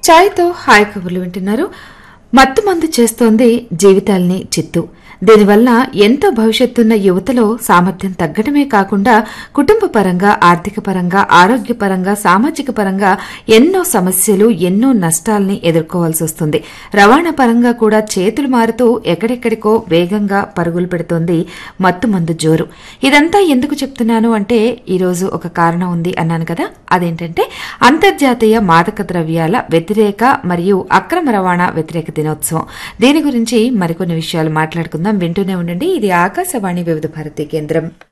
ఛాయ్తో hi కబుర్లు వింటున్నారు మత్తు మందు చేస్తోంది జీవితాల్ని చిత్తు దీనివల్ల ఎంతో భవిష్యత్తున్న యువతలో సామర్థ్యం తగ్గడమే కాకుండా కుటుంబ పరంగా ఆర్థిక పరంగా ఆరోగ్యపరంగా సామాజిక పరంగా ఎన్నో సమస్యలు ఎన్నో నష్టాల్ని ఎదుర్కోవాల్సి వస్తుంది రవాణా పరంగా కూడా చేతులు మారుతూ ఎక్కడెక్కడికో వేగంగా పరుగులు పెడుతోంది మత్తు మందు జోరు ఇదంతా ఎందుకు చెప్తున్నాను అంటే ఈరోజు ఒక కారణం ఉంది అన్నాను కదా అదేంటంటే అంతర్జాతీయ మాదక ద్రవ్యాల వ్యతిరేక మరియు అక్రమ రవాణా వ్యతిరేక దినోత్సవం దీని గురించి మరికొన్ని విషయాలు మాట్లాడుకుందాం వింటూనే ఉండండి ఇది ఆకాశవాణి వివిధ భారతి కేంద్రం